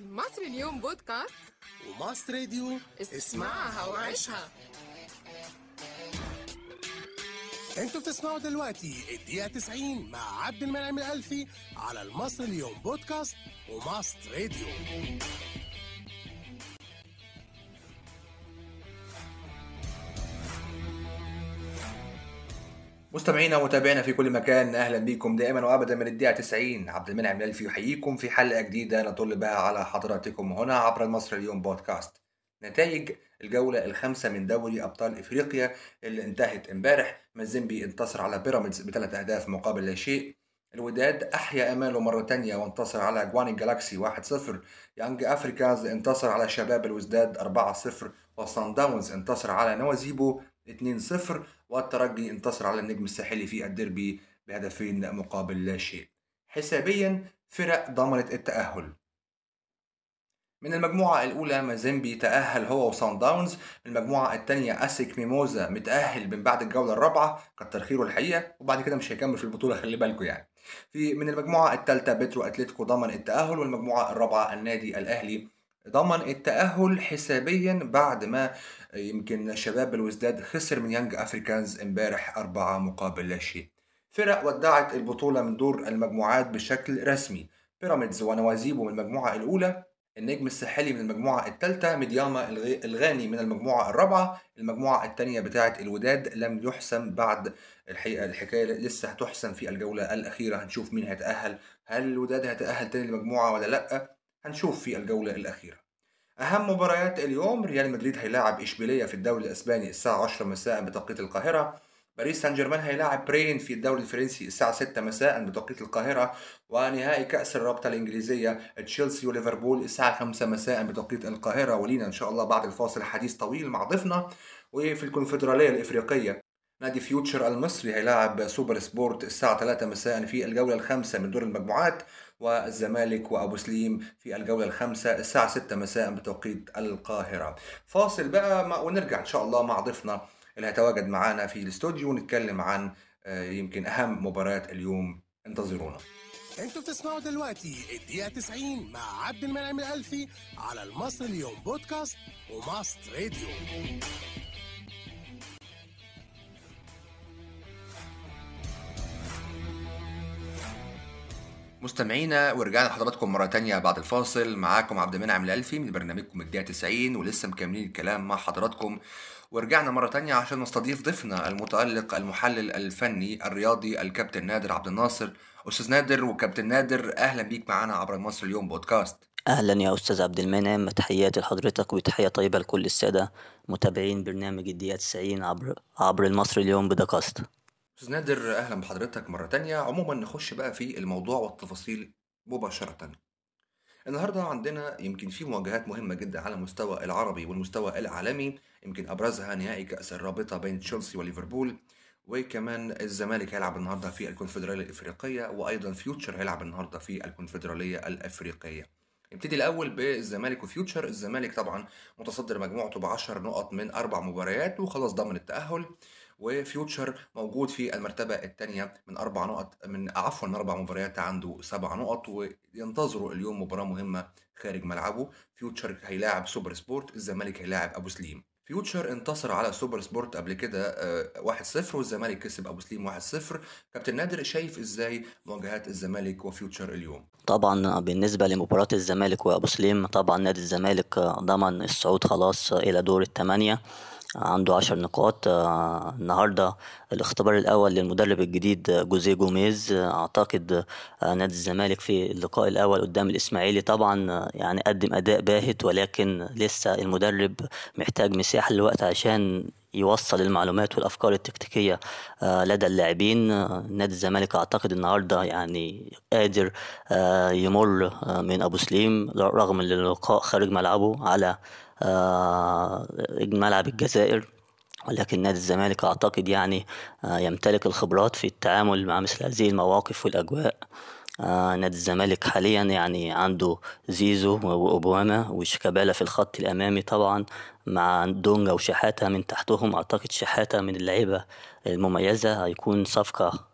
مصر اليوم بودكاست وماست راديو اسمعها وعيشها انتوا بتسمعوا دلوقتي الدقيقة 90 مع عبد المنعم الألفي على المصر اليوم بودكاست وماست راديو مستمعينا ومتابعينا في كل مكان اهلا بكم دائما وابدا من الدقيقه 90 عبد المنعم الالفي يحييكم في حلقه جديده نطل بها على حضراتكم هنا عبر المصري اليوم بودكاست نتائج الجوله الخامسه من دوري ابطال افريقيا اللي انتهت امبارح مازيمبي انتصر على بيراميدز بثلاث اهداف مقابل لا شيء الوداد احيا اماله مره تانية وانتصر على جواني جالاكسي 1-0 يانج افريكانز انتصر على شباب الوزداد 4-0 وصن داونز انتصر على نوازيبو 2-0 والترجي انتصر على النجم الساحلي في الديربي بهدفين مقابل لا شيء حسابيا فرق ضمنت التأهل من المجموعة الأولى مازيمبي تأهل هو وصن داونز من المجموعة الثانية أسيك ميموزا متأهل من بعد الجولة الرابعة كتر خيره الحقيقة وبعد كده مش هيكمل في البطولة خلي بالكم يعني في من المجموعة الثالثة بترو أتلتيكو ضمن التأهل والمجموعة الرابعة النادي الأهلي ضمن التأهل حسابيا بعد ما يمكن شباب الوزداد خسر من يانج افريكانز امبارح أربعة مقابل لا شيء فرق ودعت البطولة من دور المجموعات بشكل رسمي بيراميدز ونوازيبو من المجموعة الأولى النجم الساحلي من المجموعة الثالثة ميدياما الغاني من المجموعة الرابعة المجموعة الثانية بتاعة الوداد لم يحسم بعد الحقيقة الحكاية لسه هتحسم في الجولة الأخيرة هنشوف مين هيتأهل هل الوداد هيتأهل تاني المجموعة ولا لأ هنشوف في الجولة الأخيرة أهم مباريات اليوم ريال مدريد هيلاعب إشبيلية في الدوري الإسباني الساعة 10 مساء بتوقيت القاهرة باريس سان جيرمان هيلاعب برين في الدوري الفرنسي الساعة 6 مساء بتوقيت القاهرة ونهائي كأس الرابطة الإنجليزية تشيلسي وليفربول الساعة 5 مساء بتوقيت القاهرة ولينا إن شاء الله بعد الفاصل حديث طويل مع ضيفنا وفي الكونفدرالية الإفريقية نادي فيوتشر المصري هيلاعب سوبر سبورت الساعة 3 مساء في الجولة الخامسة من دور المجموعات والزمالك وأبو سليم في الجولة الخامسة الساعة 6 مساء بتوقيت القاهرة فاصل بقى ونرجع إن شاء الله مع ضيفنا اللي هيتواجد معانا في الاستوديو ونتكلم عن يمكن أهم مباريات اليوم انتظرونا انتوا بتسمعوا دلوقتي الدقيقة 90 مع عبد المنعم الألفي على المصر اليوم بودكاست وماست راديو مستمعينا ورجعنا لحضراتكم مرة تانية بعد الفاصل معاكم عبد المنعم الألفي من برنامجكم الدقيقة 90 ولسه مكملين الكلام مع حضراتكم ورجعنا مرة تانية عشان نستضيف ضيفنا المتألق المحلل الفني الرياضي الكابتن نادر عبد الناصر أستاذ نادر وكابتن نادر أهلا بيك معانا عبر مصر اليوم بودكاست أهلا يا أستاذ عبد المنعم تحياتي لحضرتك وتحية طيبة لكل السادة متابعين برنامج الدقيقة 90 عبر عبر المصري اليوم بودكاست أستاذ نادر أهلا بحضرتك مرة تانية عموما نخش بقى في الموضوع والتفاصيل مباشرة النهاردة عندنا يمكن في مواجهات مهمة جدا على المستوى العربي والمستوى العالمي يمكن أبرزها نهائي كأس الرابطة بين تشيلسي وليفربول وكمان الزمالك هيلعب النهارده في الكونفدرالية الإفريقية وأيضا فيوتشر هيلعب النهارده في الكونفدرالية الأفريقية نبتدي الأول بالزمالك وفيوتشر الزمالك طبعا متصدر مجموعته بعشر نقط من أربع مباريات وخلاص ضمن التأهل وفيوتشر موجود في المرتبة الثانية من أربع نقط من عفوا من أربع مباريات عنده سبع نقط وينتظروا اليوم مباراة مهمة خارج ملعبه فيوتشر هيلاعب سوبر سبورت الزمالك هيلاعب أبو سليم فيوتشر انتصر على سوبر سبورت قبل كده 1-0 والزمالك كسب ابو سليم 1-0 كابتن نادر شايف ازاي مواجهات الزمالك وفيوتشر اليوم طبعا بالنسبة لمباراة الزمالك وأبو سليم طبعا نادي الزمالك ضمن الصعود خلاص إلى دور الثمانية عنده عشر نقاط آه، النهاردة الاختبار الأول للمدرب الجديد آه، جوزيه جوميز آه، أعتقد آه، نادي الزمالك في اللقاء الأول قدام الإسماعيلي طبعا آه، يعني قدم أداء باهت ولكن لسه المدرب محتاج مساحة للوقت عشان يوصل المعلومات والأفكار التكتيكية آه، لدى اللاعبين آه، نادي الزمالك أعتقد النهاردة يعني قادر آه، يمر آه، من أبو سليم رغم ان اللقاء خارج ملعبه على آه، ملعب الجزائر ولكن نادي الزمالك أعتقد يعني آه، يمتلك الخبرات في التعامل مع مثل هذه المواقف والأجواء آه، نادي الزمالك حاليا يعني عنده زيزو وأوباما وشيكابالا في الخط الأمامي طبعا مع دونجا وشحاتة من تحتهم أعتقد شحاتة من اللعيبة المميزة هيكون صفقة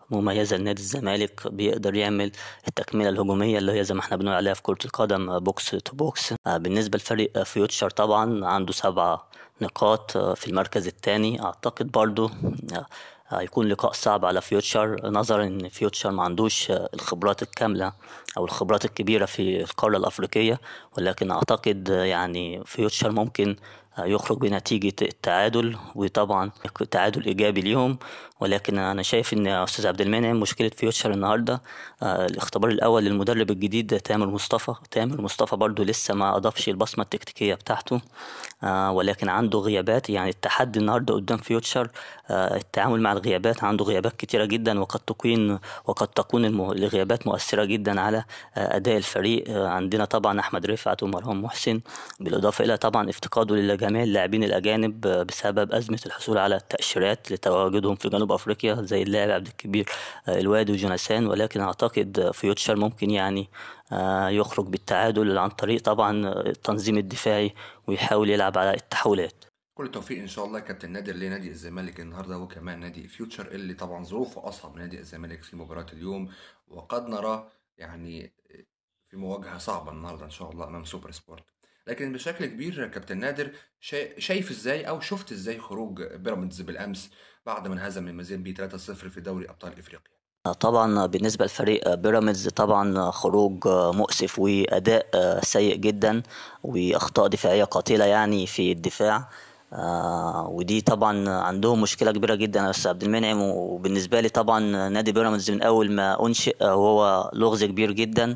مميزة لنادي الزمالك بيقدر يعمل التكملة الهجومية اللي هي زي ما احنا بنقول عليها في كرة القدم بوكس تو بوكس بالنسبة لفريق فيوتشر طبعا عنده سبعة نقاط في المركز التاني أعتقد برضو هيكون لقاء صعب على فيوتشر نظرا ان فيوتشر ما عندوش الخبرات الكاملة او الخبرات الكبيرة في القارة الافريقية ولكن اعتقد يعني فيوتشر ممكن يخرج بنتيجة التعادل وطبعا تعادل ايجابي ليهم ولكن انا شايف ان استاذ عبد المنعم مشكلة فيوتشر النهاردة الاختبار الاول للمدرب الجديد تامر مصطفى تامر مصطفى برضو لسه ما اضافش البصمة التكتيكية بتاعته ولكن عنده غيابات يعني التحدي النهاردة قدام فيوتشر التعامل مع الغيابات عنده غيابات كتيرة جدا وقد تكون وقد تكون الغيابات مؤثرة جدا على اداء الفريق عندنا طبعا احمد رفعت ومروان محسن بالاضافة الى طبعا افتقاده لجميع اللاعبين الاجانب بسبب ازمة الحصول على التأشيرات لتواجدهم في جنوب افريقيا زي اللاعب عبد الكبير الوادي وجوناثان ولكن اعتقد فيوتشر ممكن يعني يخرج بالتعادل عن طريق طبعا التنظيم الدفاعي ويحاول يلعب على التحولات كل التوفيق ان شاء الله كابتن نادر لنادي الزمالك النهارده وكمان نادي فيوتشر اللي طبعا ظروفه اصعب من نادي الزمالك في مباراه اليوم وقد نرى يعني في مواجهه صعبه النهارده ان شاء الله امام سوبر سبورت لكن بشكل كبير كابتن نادر شايف ازاي او شفت ازاي خروج بيراميدز بالامس بعد ما انهزم من مازيمبي 3-0 في دوري ابطال افريقيا طبعا بالنسبة لفريق بيراميدز طبعا خروج مؤسف وأداء سيء جدا وأخطاء دفاعية قاتلة يعني في الدفاع ودي طبعا عندهم مشكلة كبيرة جدا يا أستاذ عبد المنعم وبالنسبة لي طبعا نادي بيراميدز من أول ما أنشئ وهو لغز كبير جدا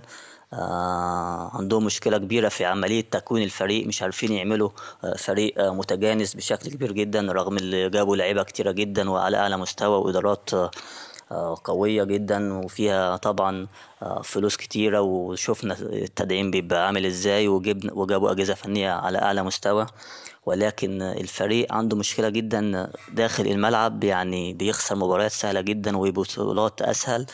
عندهم مشكلة كبيرة في عملية تكوين الفريق مش عارفين يعملوا فريق متجانس بشكل كبير جدا رغم اللي جابوا لعيبة كتيرة جدا وعلى أعلى مستوى وإدارات قوية جدا وفيها طبعا فلوس كتيرة وشفنا التدعيم بيبقى عامل ازاي وجبنا وجابوا أجهزة فنية على أعلى مستوى ولكن الفريق عنده مشكلة جدا داخل الملعب يعني بيخسر مباريات سهلة جدا وبطولات أسهل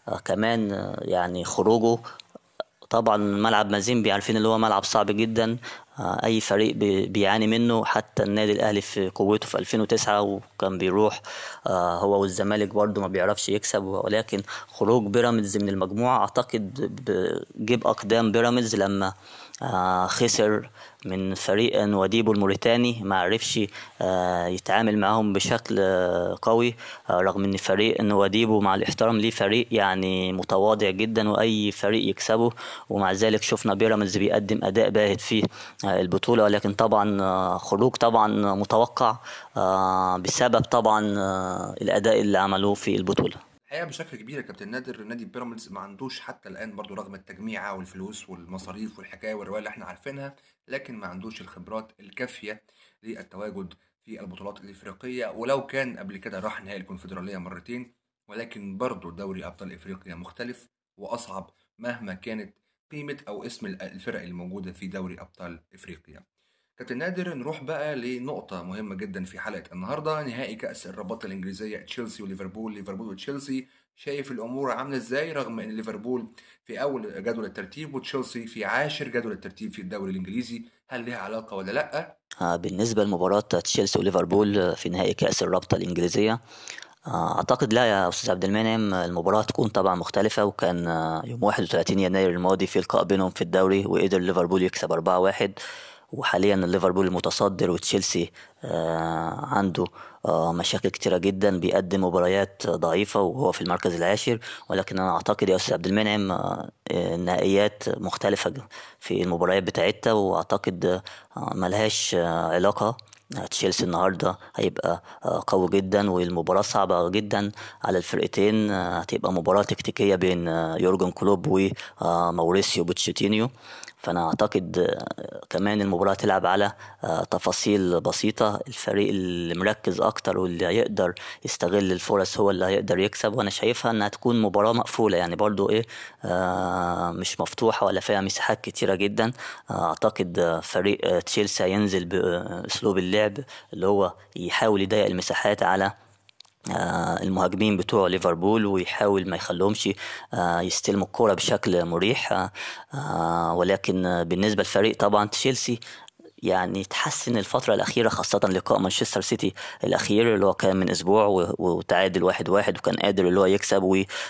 كمان يعني خروجه طبعا ملعب مازيمبي عارفين اللي هو ملعب صعب جدا اي فريق بيعاني منه حتى النادي الاهلي في قوته في 2009 وكان بيروح هو والزمالك برضه ما بيعرفش يكسب ولكن خروج بيراميدز من المجموعه اعتقد جيب اقدام بيراميدز لما خسر من فريق نواديبو الموريتاني ما عرفش يتعامل معهم بشكل قوي رغم ان فريق نواديبو مع الاحترام ليه فريق يعني متواضع جدا واي فريق يكسبه ومع ذلك شفنا بيراميدز بيقدم اداء باهت في البطولة ولكن طبعا خروج طبعا متوقع بسبب طبعا الاداء اللي عملوه في البطولة الحقيقه بشكل كبير يا كابتن نادر نادي بيراميدز ما عندوش حتى الان برضو رغم التجميعه والفلوس والمصاريف والحكايه والروايه اللي احنا عارفينها لكن ما عندوش الخبرات الكافيه للتواجد في البطولات الافريقيه ولو كان قبل كده راح نهائي الكونفدراليه مرتين ولكن برضو دوري ابطال افريقيا مختلف واصعب مهما كانت قيمه او اسم الفرق اللي موجوده في دوري ابطال افريقيا كابتن نادر نروح بقى لنقطة مهمة جدا في حلقة النهاردة نهائي كأس الرابطة الإنجليزية تشيلسي وليفربول ليفربول وتشيلسي شايف الأمور عاملة إزاي رغم إن ليفربول في أول جدول الترتيب وتشيلسي في عاشر جدول الترتيب في الدوري الإنجليزي هل لها علاقة ولا لأ؟ بالنسبة لمباراة تشيلسي وليفربول في نهائي كأس الرابطة الإنجليزية أعتقد لا يا أستاذ عبد المنعم المباراة تكون طبعا مختلفة وكان يوم 31 يناير الماضي في لقاء بينهم في الدوري وقدر ليفربول يكسب 4-1 وحاليا ليفربول المتصدر وتشيلسي عنده مشاكل كتيرة جدا بيقدم مباريات ضعيفة وهو في المركز العاشر ولكن أنا أعتقد يا أستاذ عبد المنعم النهائيات مختلفة في المباريات بتاعتها وأعتقد ملهاش علاقة تشيلسي النهارده هيبقى قوي جدا والمباراة صعبة جدا على الفرقتين هتبقى مباراة تكتيكية بين يورجن كلوب وموريسيو بوتشيتينيو فانا اعتقد كمان المباراة تلعب على تفاصيل بسيطة الفريق اللي مركز اكتر واللي هيقدر يستغل الفرص هو اللي هيقدر يكسب وانا شايفها انها تكون مباراة مقفولة يعني برضو ايه مش مفتوحة ولا فيها مساحات كتيرة جدا اعتقد فريق تشيلسي هينزل باسلوب اللعب اللي هو يحاول يضيق المساحات على المهاجمين بتوع ليفربول ويحاول ما يخليهمش يستلموا الكرة بشكل مريح ولكن بالنسبة للفريق طبعا تشيلسي يعني تحسن الفترة الأخيرة خاصة لقاء مانشستر سيتي الأخير اللي هو كان من أسبوع وتعادل واحد واحد وكان قادر اللي هو يكسب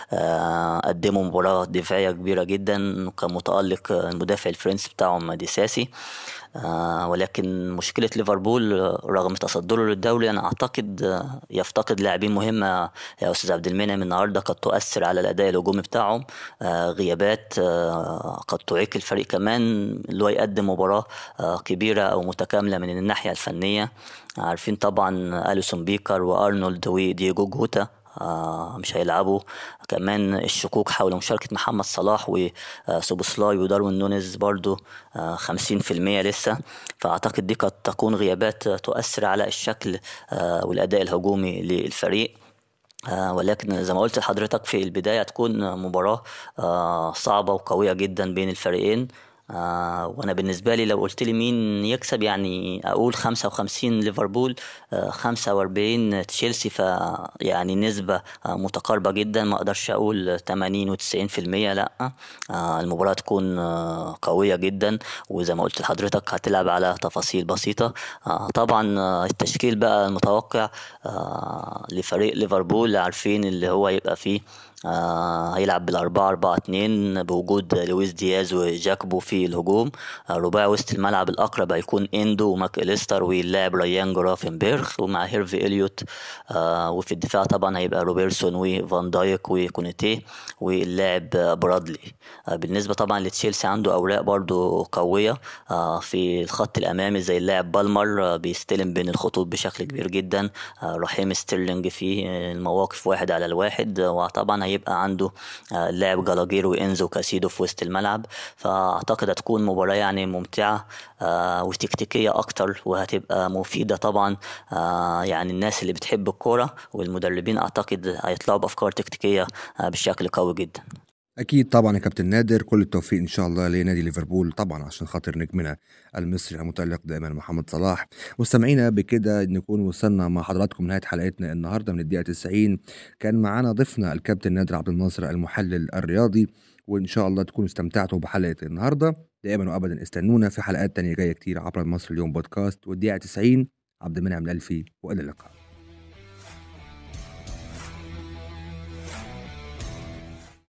وقدموا مباراة دفاعية كبيرة جدا وكان متألق المدافع الفرنسي بتاعهم ديساسي آه، ولكن مشكلة ليفربول رغم تصدره للدوري أنا أعتقد آه، يفتقد لاعبين مهمة يا أستاذ عبد المنعم النهاردة قد تؤثر على الأداء الهجومي بتاعهم آه، غيابات قد تعيق الفريق كمان اللي هو يقدم مباراة كبيرة أو متكاملة من الناحية الفنية عارفين طبعا أليسون بيكر وأرنولد ودييجو جوتا آه، مش هيلعبوا كمان الشكوك حول مشاركة محمد صلاح وسوبوسلاي وداروين نونيز برضو آه، خمسين في المية لسه فأعتقد دي قد تكون غيابات تؤثر على الشكل آه، والأداء الهجومي للفريق ولكن زي ما قلت لحضرتك في البداية تكون مباراة صعبة وقوية جدا بين الفريقين آه وانا بالنسبه لي لو قلت لي مين يكسب يعني اقول 55 ليفربول آه 45 تشيلسي فيعني نسبه آه متقاربه جدا ما اقدرش اقول 80 و90% لا آه المباراه تكون آه قويه جدا وزي ما قلت لحضرتك هتلعب على تفاصيل بسيطه آه طبعا آه التشكيل بقى المتوقع آه لفريق ليفربول عارفين اللي هو يبقى فيه آه هيلعب بالأربعة أربعة اتنين بوجود لويس دياز وجاكبو في الهجوم آه رباعي وسط الملعب الأقرب هيكون إندو وماك إليستر واللاعب ريان جرافنبرغ ومع هيرفي إليوت آه وفي الدفاع طبعا هيبقى روبرتسون وفان دايك وكونيتيه واللاعب برادلي آه بالنسبة طبعا لتشيلسي عنده أوراق برضو قوية آه في الخط الأمامي زي اللاعب بالمر آه بيستلم بين الخطوط بشكل كبير جدا آه رحيم ستيرلينج في المواقف واحد على الواحد وطبعا هيبقى عنده آه، لاعب جالاجير وانزو كاسيدو في وسط الملعب فاعتقد هتكون مباراة يعني ممتعة آه، وتكتيكية اكتر وهتبقى مفيدة طبعا آه، يعني الناس اللي بتحب الكورة والمدربين اعتقد هيطلعوا بافكار تكتيكية بشكل قوي جدا اكيد طبعا يا كابتن نادر كل التوفيق ان شاء الله لنادي ليفربول طبعا عشان خاطر نجمنا المصري المتالق دائما محمد صلاح مستمعينا بكده نكون وصلنا مع حضراتكم نهايه حلقتنا النهارده من الدقيقه 90 كان معانا ضيفنا الكابتن نادر عبد الناصر المحلل الرياضي وان شاء الله تكونوا استمتعتوا بحلقه النهارده دائما وابدا استنونا في حلقات تانية جايه كتير عبر مصر اليوم بودكاست والدقيقه 90 عبد المنعم الالفي والى اللقاء